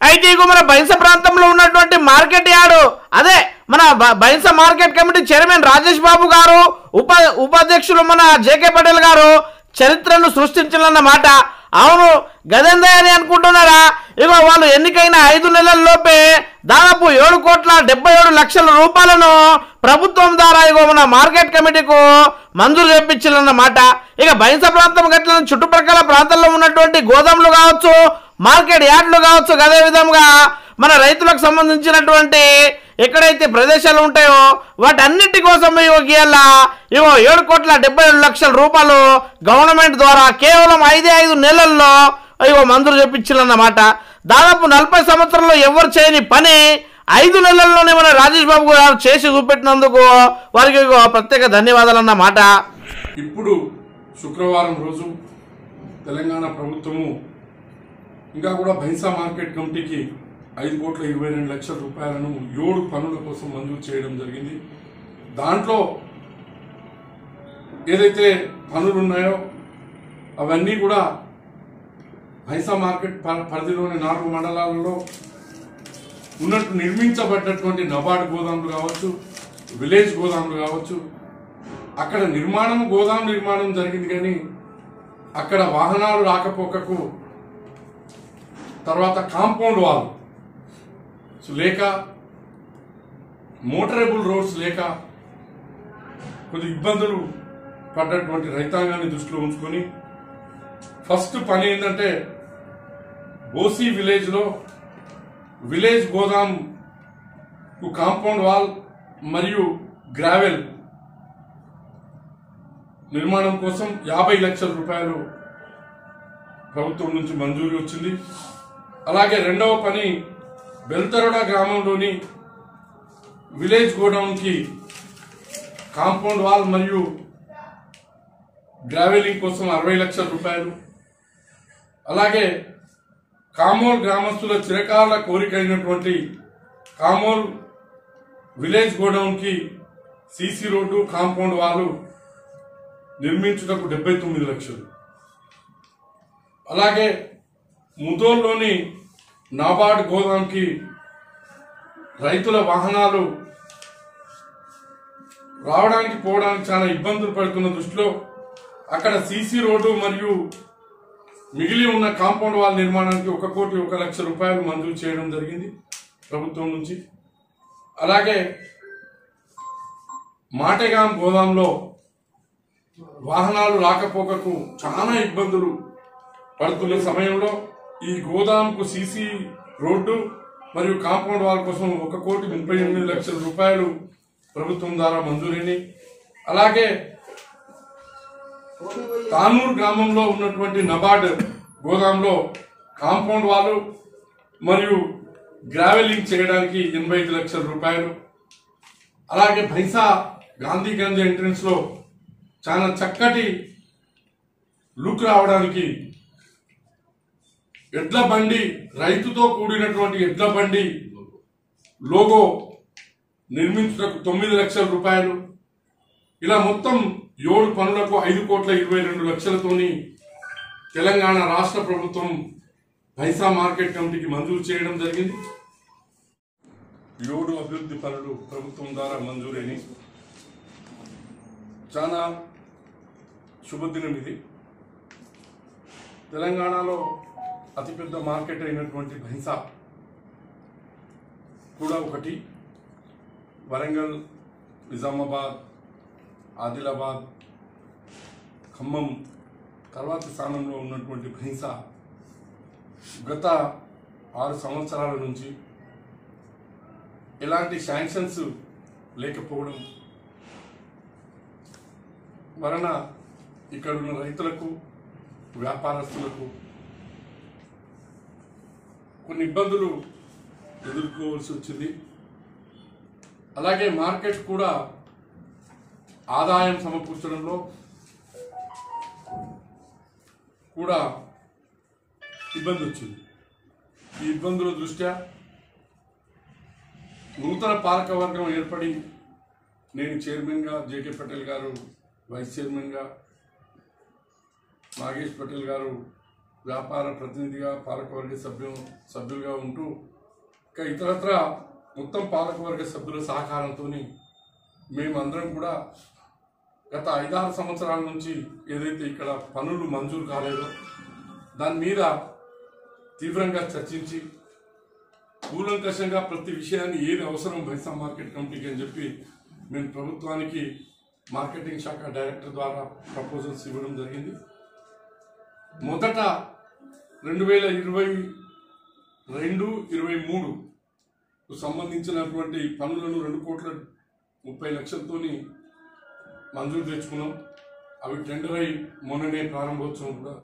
అయితే ఇగో మన బైంస ప్రాంతంలో ఉన్నటువంటి మార్కెట్ యార్డు అదే మన బ- Bhainsa market committee chairman Rajesh Babu గారు ఉప ఉపాధ్యక్షులు మన జేకే పటేల్ గారు చరిత్రను సృష్టించాలన్నమాట అవును గదేందే అని అనుకుంటున్నారా ఇగో వాళ్ళు ఎన్నికైన ఐదు నెలల లోపే దాదాపు ఏడు కోట్ల డెబ్బై ఏడు లక్షల రూపాయలను ప్రభుత్వం ద్వారా ఇగో మన మార్కెట్ కమిటీకు మంజూరు చేయించాలన్నమాట ఇక బైంస ప్రాంతం గట్ల చుట్టుప్రక్కల ప్రాంతాల్లో ఉన్నటువంటి గోదాములు కావచ్చు మార్కెట్ యార్డులు కావచ్చు అదే విధంగా మన రైతులకు సంబంధించినటువంటి ఎక్కడైతే ప్రదేశాలు ఉంటాయో వాటన్నిటి కోసం ఇగో గీయాల ఇగో ఏడు కోట్ల డెబ్బై ఏడు లక్షల రూపాయలు గవర్నమెంట్ ద్వారా కేవలం ఐదే ఐదు నెలల్లో ఇగో మంజూరు చేపించాలన్నమాట దాదాపు నలభై సంవత్సరాల్లో ఎవరు చేయని పని ఐదు నెలల్లోనే మన రాజేష్ బాబు గారు చేసి చూపెట్టినందుకు వారికి ఇగో ప్రత్యేక ధన్యవాదాలు అన్నమాట ఇప్పుడు శుక్రవారం రోజు తెలంగాణ ప్రభుత్వము ఇంకా కూడా బైన్సా మార్కెట్ కమిటీకి ఐదు కోట్ల ఇరవై రెండు లక్షల రూపాయలను ఏడు పనుల కోసం మంజూరు చేయడం జరిగింది దాంట్లో ఏదైతే పనులు ఉన్నాయో అవన్నీ కూడా బైన్సా మార్కెట్ ప- పరిధిలోని నాలుగు మండలాలలో ఉన్నట్టు నిర్మించబడ్డటువంటి నబార్డ్ గోదాములు కావచ్చు విలేజ్ గోదాములు కావచ్చు అక్కడ నిర్మాణం గోదాం నిర్మాణం జరిగింది కానీ అక్కడ వాహనాలు రాకపోకకు తర్వాత కాంపౌండ్ వాల్ సో లేక మోటరబుల్ రోడ్స్ లేక కొద్ది ఇబ్బందులు పడ్డటువంటి రైతాంగాన్ని దృష్టిలో ఉంచుకొని ఫస్ట్ పని ఏంటంటే బోసి విలేజ్లో విలేజ్ గోదాం కాంపౌండ్ వాల్ మరియు గ్రావెల్ నిర్మాణం కోసం యాభై లక్షల రూపాయలు ప్రభుత్వం నుంచి మంజూరు వచ్చింది అలాగే రెండవ పని బెల్తరోడ గ్రామంలోని విలేజ్ గోడౌన్కి కాంపౌండ్ వాల్ మరియు గ్రావెలింగ్ కోసం అరవై లక్షల రూపాయలు అలాగే కామోల్ గ్రామస్తుల చిరకాల కోరిక అయినటువంటి కామోల్ విలేజ్ గోడౌన్కి సీసీ రోడ్డు కాంపౌండ్ వాలు నిర్మించుటకు డెబ్బై తొమ్మిది లక్షలు అలాగే ముదోల్లోని నాబార్డ్ గోదాంకి రైతుల వాహనాలు రావడానికి పోవడానికి చాలా ఇబ్బందులు పడుతున్న దృష్టిలో అక్కడ సీసీ రోడ్డు మరియు మిగిలి ఉన్న కాంపౌండ్ వాల్ నిర్మాణానికి ఒక కోటి ఒక లక్ష రూపాయలు మంజూరు చేయడం జరిగింది ప్రభుత్వం నుంచి అలాగే మాటెగాం గోదాంలో వాహనాలు రాకపోకకు చాలా ఇబ్బందులు పడుతున్న సమయంలో ఈ గోదాంకు సీసీ రోడ్డు మరియు కాంపౌండ్ వాల్ కోసం ఒక కోటి ముప్పై ఎనిమిది లక్షల రూపాయలు ప్రభుత్వం ద్వారా మంజూరైనవి అలాగే తానూరు గ్రామంలో ఉన్నటువంటి నబార్డ్ గోదాంలో కాంపౌండ్ వాల్ మరియు గ్రావెలింగ్ చేయడానికి ఎనభై ఐదు లక్షల రూపాయలు అలాగే భైసా గాంధీగంజ్ ఎంట్రన్స్ లో చాలా చక్కటి లుక్ రావడానికి ఎడ్ల బండి రైతుతో కూడినటువంటి ఎడ్ల బండి లోగో నిర్మించుటకు తొమ్మిది లక్షల రూపాయలు ఇలా మొత్తం ఏడు పనులకు ఐదు కోట్ల ఇరవై రెండు లక్షలతోని తెలంగాణ రాష్ట్ర ప్రభుత్వం భైసా మార్కెట్ కమిటీకి మంజూరు చేయడం జరిగింది ఏడు అభివృద్ధి పనులు ప్రభుత్వం ద్వారా మంజూరైనవి చాలా శుభదినం ఇది తెలంగాణలో అతిపెద్ద మార్కెట్ అయినటువంటి భైంసా కూడా ఒకటి వరంగల్ నిజామాబాద్ ఆదిలాబాద్ ఖమ్మం తర్వాతి స్థానంలో ఉన్నటువంటి భైంసా గత ఆరు సంవత్సరాల నుంచి ఎలాంటి శాంక్షన్స్ లేకపోవడం వలన ఇక్కడ ఉన్న రైతులకు వ్యాపారస్తులకు కొన్ని ఇబ్బందులు ఎదుర్కోవాల్సి వచ్చింది అలాగే మార్కెట్ కూడా ఆదాయం సమకూర్చడంలో కూడా ఇబ్బంది వచ్చింది ఈ ఇబ్బందుల దృష్ట్యా నూతన పాలకవర్గం ఏర్పడి నేను చైర్మన్గా జేకే పటేల్ గారు వైస్ చైర్మన్గా నాగేష్ పటేల్ గారు వ్యాపార ప్రతినిధిగా పాలకవర్గ సభ్యు సభ్యులుగా ఉంటూ ఇంకా ఇతరత్ర మొత్తం పాలకవర్గ సభ్యుల సహకారంతో మేమందరం కూడా గత ఐదారు సంవత్సరాల నుంచి ఏదైతే ఇక్కడ పనులు మంజూరు కాలేదో దాని మీద తీవ్రంగా చర్చించి కూలంకషంగా ప్రతి విషయాన్ని ఏది అవసరం బైసా మార్కెట్ కమిటీకి అని చెప్పి మేము ప్రభుత్వానికి మార్కెటింగ్ శాఖ డైరెక్టర్ ద్వారా ప్రపోజల్స్ ఇవ్వడం జరిగింది మొదట రెండు వేల ఇరవై రెండు ఇరవై మూడు సంబంధించినటువంటి పనులను రెండు కోట్ల ముప్పై లక్షలతోని మంజూరు తెచ్చుకున్నాం అవి టెండర్ అయి మొన్ననే ప్రారంభోత్సవం కూడా